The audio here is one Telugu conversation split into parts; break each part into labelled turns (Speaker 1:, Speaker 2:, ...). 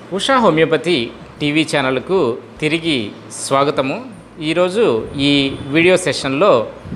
Speaker 1: ఉషా హోమియోపతి టీవీ ఛానల్కు తిరిగి స్వాగతము ఈరోజు ఈ వీడియో సెషన్లో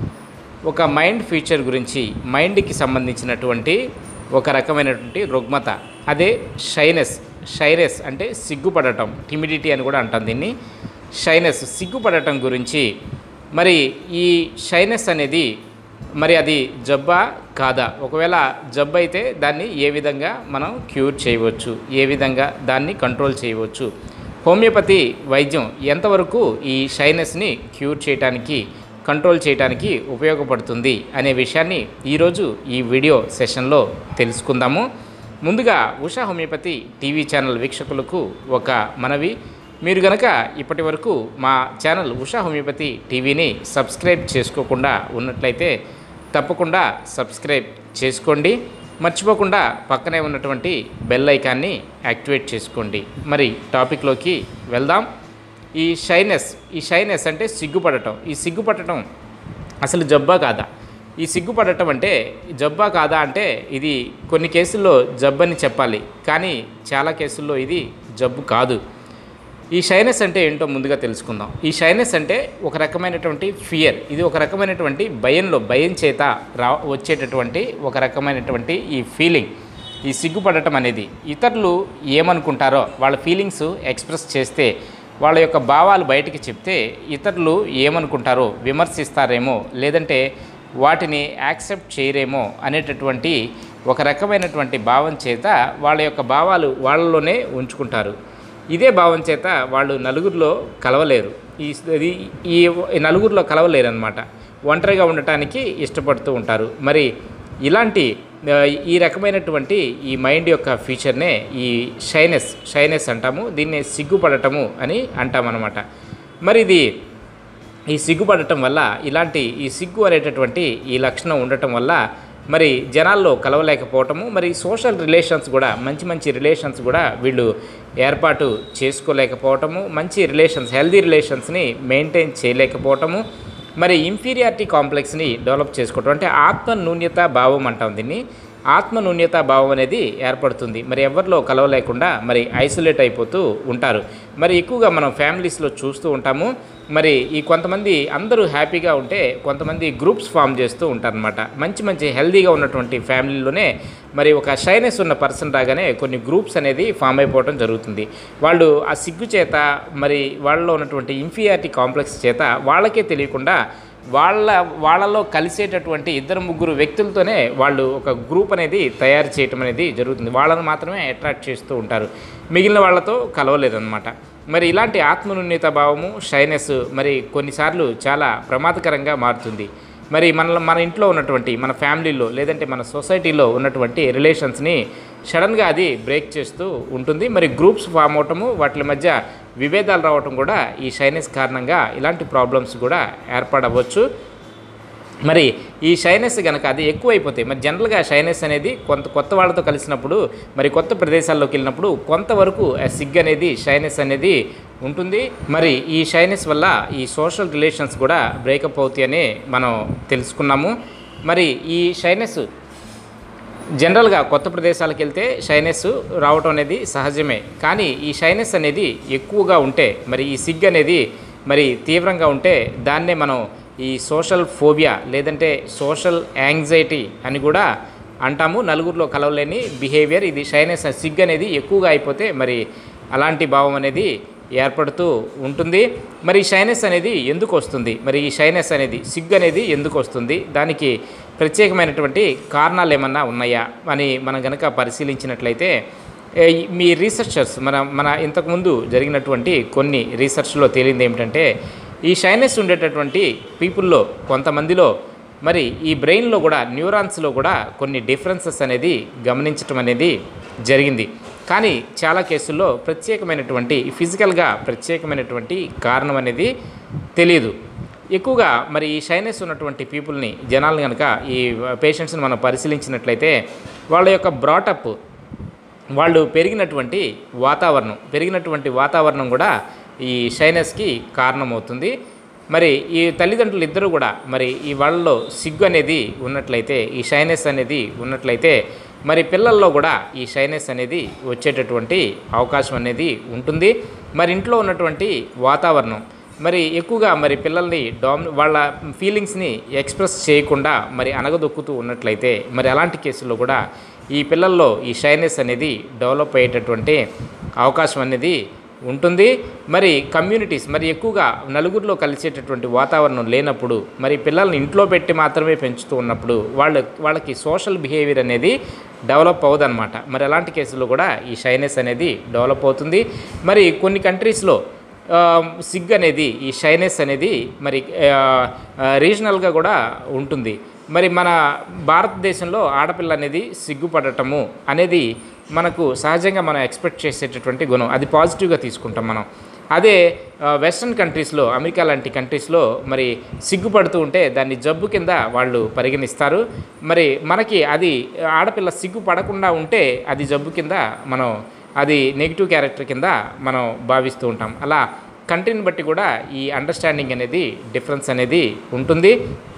Speaker 1: ఒక మైండ్ ఫీచర్ గురించి మైండ్కి సంబంధించినటువంటి ఒక రకమైనటువంటి రుగ్మత అదే షైనెస్ షైనెస్ అంటే సిగ్గుపడటం టిమిడిటీ అని కూడా అంటాం దీన్ని షైనెస్ సిగ్గుపడటం గురించి మరి ఈ షైనెస్ అనేది మరి అది జబ్బా కాదా ఒకవేళ జబ్బు అయితే దాన్ని ఏ విధంగా మనం క్యూర్ చేయవచ్చు ఏ విధంగా దాన్ని కంట్రోల్ చేయవచ్చు హోమియోపతి వైద్యం ఎంతవరకు ఈ షైనెస్ని క్యూర్ చేయడానికి కంట్రోల్ చేయడానికి ఉపయోగపడుతుంది అనే విషయాన్ని ఈరోజు ఈ వీడియో సెషన్లో తెలుసుకుందాము ముందుగా ఉషా హోమియోపతి టీవీ ఛానల్ వీక్షకులకు ఒక మనవి మీరు గనక ఇప్పటి వరకు మా ఛానల్ ఉషా హోమియోపతి టీవీని సబ్స్క్రైబ్ చేసుకోకుండా ఉన్నట్లయితే తప్పకుండా సబ్స్క్రైబ్ చేసుకోండి మర్చిపోకుండా పక్కనే ఉన్నటువంటి బెల్ ఐకాన్ని యాక్టివేట్ చేసుకోండి మరి టాపిక్లోకి వెళ్దాం ఈ షైనెస్ ఈ షైనెస్ అంటే సిగ్గుపడటం ఈ సిగ్గుపడటం అసలు జబ్బా కాదా ఈ సిగ్గుపడటం అంటే జబ్బా కాదా అంటే ఇది కొన్ని కేసుల్లో జబ్బని చెప్పాలి కానీ చాలా కేసుల్లో ఇది జబ్బు కాదు ఈ షైనెస్ అంటే ఏంటో ముందుగా తెలుసుకుందాం ఈ షైనెస్ అంటే ఒక రకమైనటువంటి ఫియర్ ఇది ఒక రకమైనటువంటి భయంలో భయం చేత రా వచ్చేటటువంటి ఒక రకమైనటువంటి ఈ ఫీలింగ్ ఈ సిగ్గుపడటం అనేది ఇతరులు ఏమనుకుంటారో వాళ్ళ ఫీలింగ్స్ ఎక్స్ప్రెస్ చేస్తే వాళ్ళ యొక్క భావాలు బయటికి చెప్తే ఇతరులు ఏమనుకుంటారో విమర్శిస్తారేమో లేదంటే వాటిని యాక్సెప్ట్ చేయరేమో అనేటటువంటి ఒక రకమైనటువంటి భావం చేత వాళ్ళ యొక్క భావాలు వాళ్ళలోనే ఉంచుకుంటారు ఇదే భావం చేత వాళ్ళు నలుగురిలో కలవలేరు ఈ ఇది ఈ ఈ నలుగురిలో కలవలేరు అనమాట ఒంటరిగా ఉండటానికి ఇష్టపడుతూ ఉంటారు మరి ఇలాంటి ఆ, ఈ రకమైనటువంటి ఈ మైండ్ యొక్క ఫీచర్నే ఈ షైనెస్ షైనెస్ అంటాము దీన్ని సిగ్గుపడటము అని అంటామన్నమాట మరి ఇది ఈ సిగ్గుపడటం వల్ల ఇలాంటి ఈ సిగ్గు అనేటటువంటి ఈ లక్షణం ఉండటం వల్ల మరి జనాల్లో కలవలేకపోవటము మరి సోషల్ రిలేషన్స్ కూడా మంచి మంచి రిలేషన్స్ కూడా వీళ్ళు ఏర్పాటు చేసుకోలేకపోవటము మంచి రిలేషన్స్ హెల్దీ రిలేషన్స్ని మెయింటైన్ చేయలేకపోవటము మరి ఇన్ఫీరియారిటీ కాంప్లెక్స్ని డెవలప్ చేసుకోవటం అంటే ఆత్మ నూన్యత భావం అంటాం దీన్ని ఆత్మ నూన్యత భావం అనేది ఏర్పడుతుంది మరి ఎవరిలో కలవలేకుండా మరి ఐసోలేట్ అయిపోతూ ఉంటారు మరి ఎక్కువగా మనం ఫ్యామిలీస్లో చూస్తూ ఉంటాము మరి ఈ కొంతమంది అందరూ హ్యాపీగా ఉంటే కొంతమంది గ్రూప్స్ ఫామ్ చేస్తూ ఉంటారనమాట మంచి మంచి హెల్దీగా ఉన్నటువంటి ఫ్యామిలీలోనే మరి ఒక షైనెస్ ఉన్న పర్సన్ రాగానే కొన్ని గ్రూప్స్ అనేది ఫామ్ అయిపోవడం జరుగుతుంది వాళ్ళు ఆ సిగ్గు చేత మరి వాళ్ళలో ఉన్నటువంటి ఇన్ఫీరియారిటీ కాంప్లెక్స్ చేత వాళ్ళకే తెలియకుండా వాళ్ళ వాళ్ళలో కలిసేటటువంటి ఇద్దరు ముగ్గురు వ్యక్తులతోనే వాళ్ళు ఒక గ్రూప్ అనేది తయారు చేయటం అనేది జరుగుతుంది వాళ్ళని మాత్రమే అట్రాక్ట్ చేస్తూ ఉంటారు మిగిలిన వాళ్ళతో కలవలేదన్నమాట మరి ఇలాంటి ఆత్మనున్యత భావము షైనెస్ మరి కొన్నిసార్లు చాలా ప్రమాదకరంగా మారుతుంది మరి మన మన ఇంట్లో ఉన్నటువంటి మన ఫ్యామిలీలో లేదంటే మన సొసైటీలో ఉన్నటువంటి రిలేషన్స్ని సడన్గా అది బ్రేక్ చేస్తూ ఉంటుంది మరి గ్రూప్స్ ఫామ్ అవటము వాటి మధ్య విభేదాలు రావటం కూడా ఈ షైనెస్ కారణంగా ఇలాంటి ప్రాబ్లమ్స్ కూడా ఏర్పడవచ్చు మరి ఈ షైనెస్ కనుక అది ఎక్కువైపోతాయి మరి జనరల్గా షైనెస్ అనేది కొంత కొత్త వాళ్ళతో కలిసినప్పుడు మరి కొత్త ప్రదేశాల్లోకి వెళ్ళినప్పుడు కొంతవరకు ఆ సిగ్ అనేది షైనెస్ అనేది ఉంటుంది మరి ఈ షైనెస్ వల్ల ఈ సోషల్ రిలేషన్స్ కూడా బ్రేకప్ అవుతాయని మనం తెలుసుకున్నాము మరి ఈ షైనెస్ జనరల్గా కొత్త ప్రదేశాలకు వెళ్తే షైనెస్ రావటం అనేది సహజమే కానీ ఈ షైనెస్ అనేది ఎక్కువగా ఉంటే మరి ఈ సిగ్ అనేది మరి తీవ్రంగా ఉంటే దాన్నే మనం ఈ సోషల్ ఫోబియా లేదంటే సోషల్ యాంగ్జైటీ అని కూడా అంటాము నలుగురిలో కలవలేని బిహేవియర్ ఇది షైనెస్ సిగ్ అనేది ఎక్కువగా అయిపోతే మరి అలాంటి భావం అనేది ఏర్పడుతూ ఉంటుంది మరి ఈ షైనెస్ అనేది ఎందుకు వస్తుంది మరి ఈ షైనెస్ అనేది సిగ్గు అనేది ఎందుకు వస్తుంది దానికి ప్రత్యేకమైనటువంటి కారణాలు ఏమన్నా ఉన్నాయా అని మనం గనక పరిశీలించినట్లయితే ఏ, మీ రీసెర్చర్స్ మన మన ఇంతకుముందు జరిగినటువంటి కొన్ని రీసెర్చ్లో తేలింది ఏమిటంటే ఈ షైనెస్ ఉండేటటువంటి పీపుల్లో కొంతమందిలో మరి ఈ బ్రెయిన్లో కూడా న్యూరాన్స్లో కూడా కొన్ని డిఫరెన్సెస్ అనేది గమనించటం అనేది జరిగింది కానీ చాలా కేసుల్లో ప్రత్యేకమైనటువంటి ఫిజికల్గా ప్రత్యేకమైనటువంటి కారణం అనేది తెలియదు ఎక్కువగా మరి ఈ షైనెస్ ఉన్నటువంటి పీపుల్ని జనాలను కనుక ఈ పేషెంట్స్ని మనం పరిశీలించినట్లయితే వాళ్ళ యొక్క బ్రాటప్ వాళ్ళు పెరిగినటువంటి వాతావరణం పెరిగినటువంటి వాతావరణం కూడా ఈ షైనెస్కి కారణమవుతుంది మరి ఈ తల్లిదండ్రులు ఇద్దరు కూడా మరి ఈ వాళ్ళలో సిగ్గు అనేది ఉన్నట్లయితే ఈ షైనెస్ అనేది ఉన్నట్లయితే మరి పిల్లల్లో కూడా ఈ షైనెస్ అనేది వచ్చేటటువంటి అవకాశం అనేది ఉంటుంది మరి ఇంట్లో ఉన్నటువంటి వాతావరణం మరి ఎక్కువగా మరి పిల్లల్ని డామ్ వాళ్ళ ఫీలింగ్స్ని ఎక్స్ప్రెస్ చేయకుండా మరి అనగదొక్కుతూ ఉన్నట్లయితే మరి అలాంటి కేసుల్లో కూడా ఈ పిల్లల్లో ఈ షైనెస్ అనేది డెవలప్ అయ్యేటటువంటి అవకాశం అనేది ఉంటుంది మరి కమ్యూనిటీస్ మరి ఎక్కువగా నలుగురిలో కలిసేటటువంటి వాతావరణం లేనప్పుడు మరి పిల్లల్ని ఇంట్లో పెట్టి మాత్రమే పెంచుతూ ఉన్నప్పుడు వాళ్ళ వాళ్ళకి సోషల్ బిహేవియర్ అనేది డెవలప్ అవ్వదన్నమాట మరి అలాంటి కేసుల్లో కూడా ఈ షైనెస్ అనేది డెవలప్ అవుతుంది మరి కొన్ని కంట్రీస్లో ఆ, సిగ్ అనేది ఈ షైనెస్ అనేది మరి రీజనల్గా కూడా ఉంటుంది మరి మన భారతదేశంలో ఆడపిల్ల అనేది సిగ్గుపడటము అనేది మనకు సహజంగా మనం ఎక్స్పెక్ట్ చేసేటటువంటి గుణం అది పాజిటివ్గా తీసుకుంటాం మనం అదే ఆ, వెస్ట్రన్ కంట్రీస్లో అమెరికా లాంటి కంట్రీస్లో మరి సిగ్గుపడుతూ ఉంటే దాన్ని జబ్బు కింద వాళ్ళు పరిగణిస్తారు మరి మనకి అది ఆడపిల్ల సిగ్గుపడకుండా ఉంటే అది జబ్బు కింద మనం అది నెగిటివ్ క్యారెక్టర్ కింద మనం భావిస్తూ ఉంటాం అలా కంట్రీని బట్టి కూడా ఈ అండర్స్టాండింగ్ అనేది డిఫరెన్స్ అనేది ఉంటుంది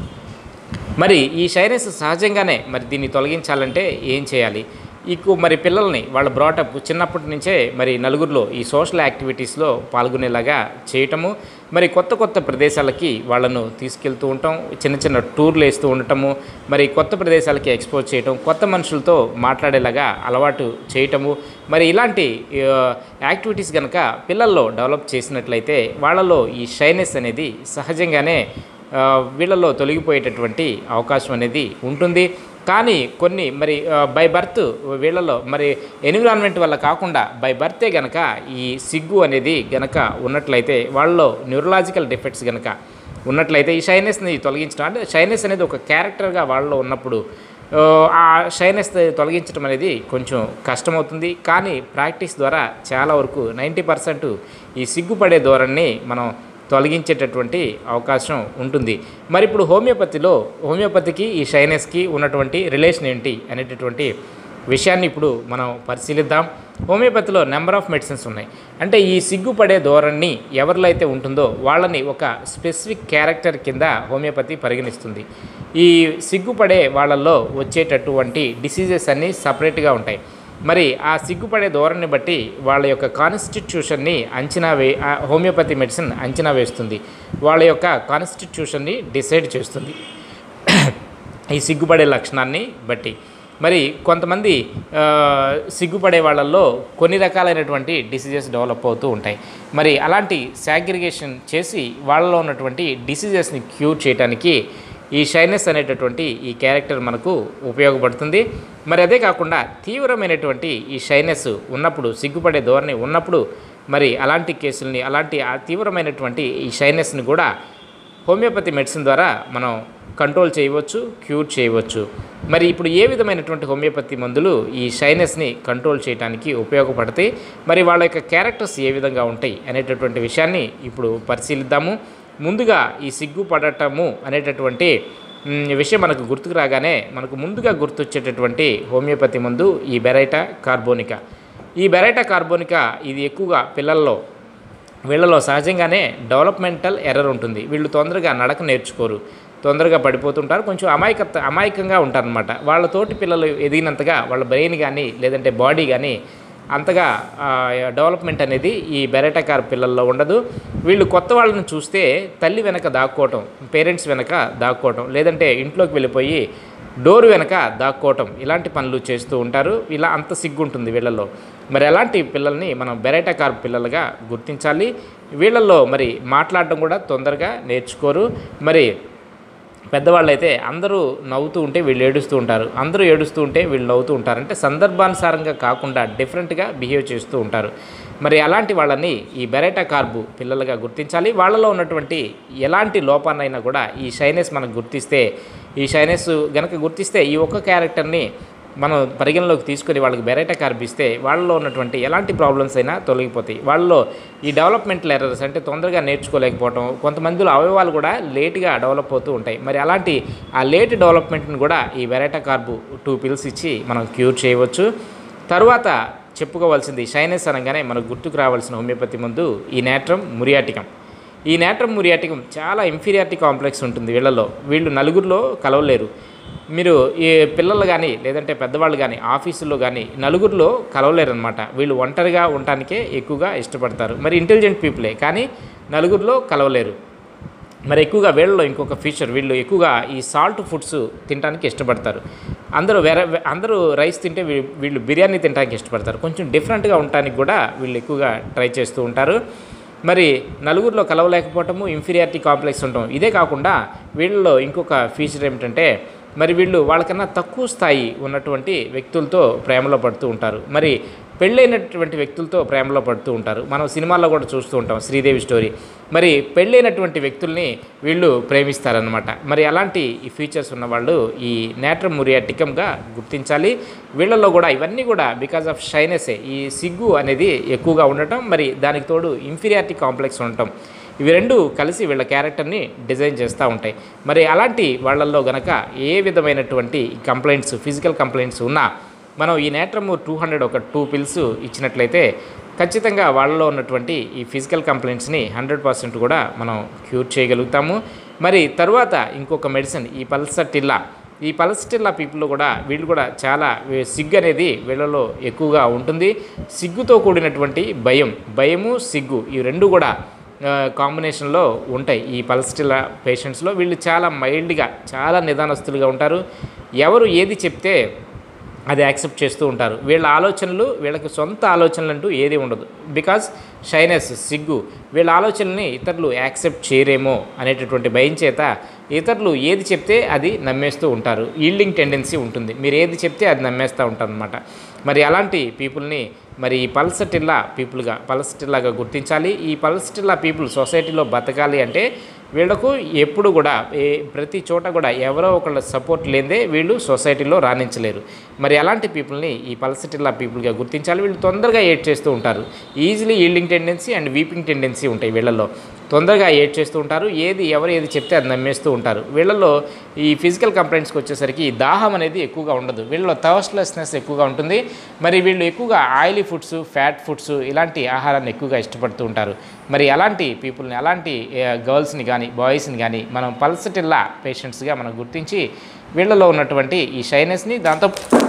Speaker 1: మరి ఈ షైనెస్ సహజంగానే మరి దీన్ని తొలగించాలంటే ఏం చేయాలి ఇకు మరి పిల్లల్ని వాళ్ళ బ్రాటప్ చిన్నప్పటి నుంచే మరి నలుగురిలో ఈ సోషల్ యాక్టివిటీస్లో పాల్గొనేలాగా చేయటము మరి కొత్త కొత్త ప్రదేశాలకి వాళ్ళను తీసుకెళ్తూ ఉంటాం చిన్న చిన్న టూర్లు వేస్తూ ఉండటము మరి కొత్త ప్రదేశాలకి ఎక్స్పోజ్ చేయటం కొత్త మనుషులతో మాట్లాడేలాగా అలవాటు చేయటము మరి ఇలాంటి ఆ, యాక్టివిటీస్ కనుక పిల్లల్లో డెవలప్ చేసినట్లయితే వాళ్ళలో ఈ షైనెస్ అనేది సహజంగానే ఆ, వీళ్ళలో తొలగిపోయేటటువంటి అవకాశం అనేది ఉంటుంది కానీ కొన్ని మరి బై బర్త్ వీళ్ళలో మరి ఎన్విరాన్మెంట్ వల్ల కాకుండా బై బర్తే గనక ఈ సిగ్గు అనేది గనక ఉన్నట్లయితే వాళ్ళలో న్యూరలాజికల్ డిఫెక్ట్స్ గనక ఉన్నట్లయితే ఈ షైనెస్ని తొలగించడం అంటే షైనెస్ అనేది ఒక క్యారెక్టర్గా వాళ్ళలో ఉన్నప్పుడు ఆ, ఆ షైనెస్ తొలగించడం అనేది కొంచెం కష్టమవుతుంది కానీ ప్రాక్టీస్ ద్వారా చాలా వరకు నైంటీ పర్సెంట్ ఈ సిగ్గుపడే ధోరణిని మనం తొలగించేటటువంటి అవకాశం ఉంటుంది మరి ఇప్పుడు హోమియోపతిలో హోమియోపతికి ఈ షైనెస్కి ఉన్నటువంటి రిలేషన్ ఏంటి అనేటటువంటి విషయాన్ని ఇప్పుడు మనం పరిశీలిద్దాం హోమియోపతిలో నెంబర్ ఆఫ్ మెడిసిన్స్ ఉన్నాయి అంటే ఈ సిగ్గుపడే ధోరణి ఎవరిలో అయితే ఉంటుందో వాళ్ళని ఒక స్పెసిఫిక్ క్యారెక్టర్ కింద హోమియోపతి పరిగణిస్తుంది ఈ సిగ్గుపడే వాళ్ళల్లో వచ్చేటటువంటి డిసీజెస్ అన్నీ సపరేట్గా ఉంటాయి మరి ఆ సిగ్గుపడే ధోరణిని బట్టి వాళ్ళ యొక్క కాన్స్టిట్యూషన్ని అంచనా వే ఆ హోమియోపతి మెడిసిన్ అంచనా వేస్తుంది వాళ్ళ యొక్క కాన్స్టిట్యూషన్ని డిసైడ్ చేస్తుంది ఈ సిగ్గుపడే లక్షణాన్ని బట్టి మరి కొంతమంది ఆ, సిగ్గుపడే వాళ్ళల్లో కొన్ని రకాలైనటువంటి డిసీజెస్ డెవలప్ అవుతూ ఉంటాయి మరి అలాంటి సాగ్రిగేషన్ చేసి వాళ్ళలో ఉన్నటువంటి డిసీజెస్ని క్యూర్ చేయడానికి ఈ షైనెస్ అనేటటువంటి ఈ క్యారెక్టర్ మనకు ఉపయోగపడుతుంది మరి అదే కాకుండా తీవ్రమైనటువంటి ఈ షైనెస్ ఉన్నప్పుడు సిగ్గుపడే ధోరణి ఉన్నప్పుడు మరి అలాంటి కేసుల్ని అలాంటి ఆ తీవ్రమైనటువంటి ఈ షైనెస్ని కూడా హోమియోపతి మెడిసిన్ ద్వారా మనం కంట్రోల్ చేయవచ్చు క్యూర్ చేయవచ్చు మరి ఇప్పుడు ఏ విధమైనటువంటి హోమియోపతి మందులు ఈ షైనెస్ని కంట్రోల్ చేయడానికి ఉపయోగపడతాయి మరి వాళ్ళ యొక్క క్యారెక్టర్స్ ఏ విధంగా ఉంటాయి అనేటటువంటి విషయాన్ని ఇప్పుడు పరిశీలిద్దాము ముందుగా ఈ సిగ్గుపడటము అనేటటువంటి మ్, విషయం మనకు గుర్తుకు రాగానే మనకు ముందుగా గుర్తొచ్చేటటువంటి హోమియోపతి మందు ఈ బెరైటా కార్బోనికా ఈ బెరైటా కార్బోనికా ఇది ఎక్కువగా పిల్లల్లో వీళ్ళలో సహజంగానే డెవలప్మెంటల్ ఎర్రర్ ఉంటుంది వీళ్ళు తొందరగా నడక నేర్చుకోరు తొందరగా పడిపోతుంటారు కొంచెం అమాయకత అమాయకంగా ఉంటారనమాట వాళ్ళ తోటి పిల్లలు ఎదిగినంతగా వాళ్ళ బ్రెయిన్ కానీ లేదంటే బాడీ కానీ అంతగా ఆ, డెవలప్మెంట్ అనేది ఈ బెరెటకార్ పిల్లల్లో ఉండదు వీళ్ళు కొత్త వాళ్ళని చూస్తే తల్లి వెనక దాక్కోవటం పేరెంట్స్ వెనక దాక్కోవటం లేదంటే ఇంట్లోకి వెళ్ళిపోయి డోర్ వెనక దాక్కోవటం ఇలాంటి పనులు చేస్తూ ఉంటారు ఇలా అంత సిగ్గుంటుంది వీళ్ళల్లో మరి అలాంటి పిల్లల్ని మనం బెరైటా కార్ పిల్లలుగా గుర్తించాలి వీళ్ళల్లో మరి మాట్లాడడం కూడా తొందరగా నేర్చుకోరు మరి పెద్దవాళ్ళు అయితే అందరూ నవ్వుతూ ఉంటే వీళ్ళు ఏడుస్తూ ఉంటారు అందరూ ఏడుస్తూ ఉంటే వీళ్ళు నవ్వుతూ ఉంటారు అంటే సందర్భానుసారంగా కాకుండా డిఫరెంట్గా బిహేవ్ చేస్తూ ఉంటారు మరి అలాంటి వాళ్ళని ఈ బెరైటా కార్బు పిల్లలుగా గుర్తించాలి వాళ్ళలో ఉన్నటువంటి ఎలాంటి లోపాన్నైనా కూడా ఈ షైనెస్ మనం గుర్తిస్తే ఈ షైనెస్ గనక గుర్తిస్తే ఈ ఒక్క క్యారెక్టర్ని మనం పరిగణలోకి తీసుకొని వాళ్ళకి బెరైటా కార్బ్ ఇస్తే వాళ్ళలో ఉన్నటువంటి ఎలాంటి ప్రాబ్లమ్స్ అయినా తొలగిపోతాయి వాళ్ళలో ఈ డెవలప్మెంటల్ ఎర్రర్స్ అంటే తొందరగా నేర్చుకోలేకపోవడం కొంతమందిలో అవయవాలు కూడా లేట్గా డెవలప్ అవుతూ ఉంటాయి మరి అలాంటి ఆ లేట్ డెవలప్మెంట్ని కూడా ఈ బెరైటా కార్బు టూ పిల్స్ ఇచ్చి మనం క్యూర్ చేయవచ్చు తరువాత చెప్పుకోవాల్సింది షైనెస్ అనగానే మనకు గుర్తుకు రావాల్సిన హోమియోపతి ముందు ఈ నేట్రం మురియాటికం ఈ నేట్రం మురియాటికం చాలా ఇన్ఫీరియారిటీ కాంప్లెక్స్ ఉంటుంది వీళ్ళలో వీళ్ళు నలుగురిలో కలవలేరు మీరు ఈ పిల్లలు కానీ లేదంటే పెద్దవాళ్ళు కానీ ఆఫీసుల్లో కానీ నలుగురిలో కలవలేరనమాట వీళ్ళు ఒంటరిగా ఉండటానికే ఎక్కువగా ఇష్టపడతారు మరి ఇంటెలిజెంట్ పీపులే కానీ నలుగురిలో కలవలేరు మరి ఎక్కువగా వీళ్ళలో ఇంకొక ఫీచర్ వీళ్ళు ఎక్కువగా ఈ సాల్ట్ ఫుడ్స్ తినడానికి ఇష్టపడతారు అందరూ వేరే అందరూ రైస్ తింటే వీ- వీళ్ళు బిర్యానీ తినడానికి ఇష్టపడతారు కొంచెం డిఫరెంట్గా ఉండటానికి కూడా వీళ్ళు ఎక్కువగా ట్రై చేస్తూ ఉంటారు మరి నలుగురిలో కలవలేకపోవటము ఇన్ఫీరియారిటీ కాంప్లెక్స్ ఉండటం ఇదే కాకుండా వీళ్ళలో ఇంకొక ఫీచర్ ఏమిటంటే మరి వీళ్ళు వాళ్ళకన్నా తక్కువ స్థాయి ఉన్నటువంటి వ్యక్తులతో ప్రేమలో పడుతూ ఉంటారు మరి పెళ్ళైనటువంటి వ్యక్తులతో ప్రేమలో పడుతూ ఉంటారు మనం సినిమాల్లో కూడా చూస్తూ ఉంటాం శ్రీదేవి స్టోరీ మరి పెళ్ళైనటువంటి వ్యక్తుల్ని వీళ్ళు ప్రేమిస్తారనమాట మరి అలాంటి ఈ ఫీచర్స్ ఉన్న వాళ్ళు ఈ నేట్రమ్ మురియాటికంగా గుర్తించాలి వీళ్ళల్లో కూడా ఇవన్నీ కూడా బికాజ్ ఆఫ్ షైనెసే ఈ సిగ్గు అనేది ఎక్కువగా ఉండటం మరి దానికి తోడు ఇన్ఫీరియారిటీ కాంప్లెక్స్ ఉండటం ఇవి రెండు కలిసి వీళ్ళ క్యారెక్టర్ని డిజైన్ చేస్తూ ఉంటాయి మరి అలాంటి వాళ్ళల్లో గనక ఏ విధమైనటువంటి కంప్లైంట్స్ ఫిజికల్ కంప్లైంట్స్ ఉన్నా మనం ఈ నేట్రము టూ హండ్రెడ్ ఒక టూ పిల్స్ ఇచ్చినట్లయితే ఖచ్చితంగా వాళ్ళలో ఉన్నటువంటి ఈ ఫిజికల్ కంప్లైంట్స్ని హండ్రెడ్ పర్సెంట్ కూడా మనం క్యూర్ చేయగలుగుతాము మరి తరువాత ఇంకొక మెడిసిన్ ఈ పల్సటిల్లా ఈ పల్సటిల్లా పీపుల్ కూడా వీళ్ళు కూడా చాలా వీ- సిగ్గు అనేది వీళ్ళలో ఎక్కువగా ఉంటుంది సిగ్గుతో కూడినటువంటి భయం భయము సిగ్గు ఈ రెండు కూడా ఆ, కాంబినేషన్లో ఉంటాయి ఈ పల్స్టిలా పేషెంట్స్లో వీళ్ళు చాలా మైల్డ్గా చాలా నిదానస్తులుగా ఉంటారు ఎవరు ఏది చెప్తే అది యాక్సెప్ట్ చేస్తూ ఉంటారు వీళ్ళ ఆలోచనలు వీళ్ళకి సొంత ఆలోచనలు అంటూ ఏది ఉండదు బికాజ్ షైనెస్ సిగ్గు వీళ్ళ ఆలోచనల్ని ఇతరులు యాక్సెప్ట్ చేయరేమో అనేటటువంటి భయం చేత ఇతరులు ఏది చెప్తే అది నమ్మేస్తూ ఉంటారు ఈల్డింగ్ టెండెన్సీ ఉంటుంది మీరు ఏది చెప్తే అది నమ్మేస్తూ ఉంటారు అనమాట మరి అలాంటి పీపుల్ని మరి ఈ పల్సటిల్లా పీపుల్గా పల్సటిల్లాగా గుర్తించాలి ఈ పల్సటిల్లా పీపుల్ సొసైటీలో బతకాలి అంటే వీళ్ళకు ఎప్పుడు కూడా ఏ ప్రతి చోట కూడా ఎవరో ఒకళ్ళ సపోర్ట్ లేదే వీళ్ళు సొసైటీలో రాణించలేరు మరి అలాంటి పీపుల్ని ఈ పల్సటిల్లా పీపుల్గా గుర్తించాలి వీళ్ళు తొందరగా ఏడ్ చేస్తూ ఉంటారు easily yielding tendency and weeping tendency ఉంటాయి వీళ్ళల్లో తొందరగా ఏడ్ చేస్తూ ఉంటారు ఏది ఎవరు ఏది చెప్తే అది నమ్మేస్తూ ఉంటారు వీళ్ళల్లో ఈ ఫిజికల్ కంప్లైంట్స్కి వచ్చేసరికి ఈ దాహం అనేది ఎక్కువగా ఉండదు వీళ్ళలో థర్స్ట్లెస్నెస్ ఎక్కువగా ఉంటుంది మరి వీళ్ళు ఎక్కువగా ఆయిలీ ఫుడ్స్ ఫ్యాట్ ఫుడ్స్ ఇలాంటి ఆహారాన్ని ఎక్కువగా ఇష్టపడుతూ ఉంటారు మరి అలాంటి పీపుల్ని అలాంటి గర్ల్స్ని కానీ బాయ్స్ని కానీ మనం పల్సటిల్లా పేషెంట్స్గా మనం గుర్తించి వీళ్ళలో ఉన్నటువంటి ఈ షైనెస్ని దాంతో